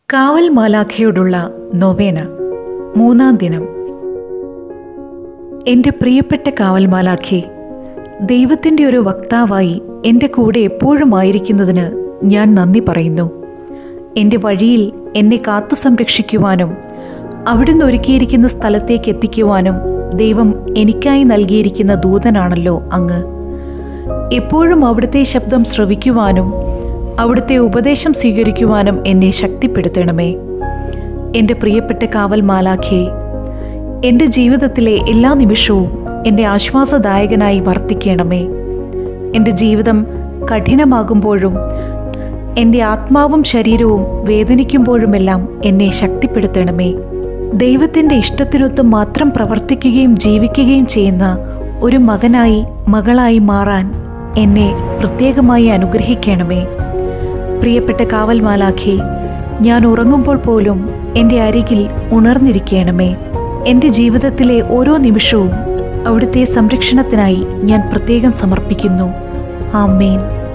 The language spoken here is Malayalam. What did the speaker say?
കാവൽ മാലാഖയോടുള്ള നൊവേന മൂന്നാം ദിനം എൻ്റെ പ്രിയപ്പെട്ട കാവൽ മാലാഖെ ദൈവത്തിൻ്റെ ഒരു വക്താവായി എൻ്റെ കൂടെ എപ്പോഴും ആയിരിക്കുന്നതിന് ഞാൻ നന്ദി പറയുന്നു എൻ്റെ വഴിയിൽ എന്നെ കാത്തു സംരക്ഷിക്കുവാനും അവിടുന്ന് ഒരുക്കിയിരിക്കുന്ന സ്ഥലത്തേക്ക് എത്തിക്കുവാനും ദൈവം എനിക്കായി നൽകിയിരിക്കുന്ന ദൂതനാണല്ലോ അങ്ങ് എപ്പോഴും അവിടുത്തെ ശബ്ദം ശ്രവിക്കുവാനും അവിടുത്തെ ഉപദേശം സ്വീകരിക്കുവാനും എന്നെ ശക്തിപ്പെടുത്തണമേ എൻ്റെ പ്രിയപ്പെട്ട കാവൽ മാലാഖയെ എൻ്റെ ജീവിതത്തിലെ എല്ലാ നിമിഷവും എൻ്റെ ആശ്വാസദായകനായി വർത്തിക്കണമേ എൻ്റെ ജീവിതം കഠിനമാകുമ്പോഴും എൻ്റെ ആത്മാവും ശരീരവും വേദനിക്കുമ്പോഴുമെല്ലാം എന്നെ ശക്തിപ്പെടുത്തണമേ ദൈവത്തിൻ്റെ ഇഷ്ടത്തിനൊത്ത് മാത്രം പ്രവർത്തിക്കുകയും ജീവിക്കുകയും ചെയ്യുന്ന ഒരു മകനായി മകളായി മാറാൻ എന്നെ പ്രത്യേകമായി അനുഗ്രഹിക്കണമേ പ്രിയപ്പെട്ട കാവൽ മാലാഖി ഞാൻ ഉറങ്ങുമ്പോൾ പോലും എൻ്റെ അരികിൽ ഉണർന്നിരിക്കണമേ എൻ്റെ ജീവിതത്തിലെ ഓരോ നിമിഷവും അവിടുത്തെ സംരക്ഷണത്തിനായി ഞാൻ പ്രത്യേകം സമർപ്പിക്കുന്നു ആമേൻ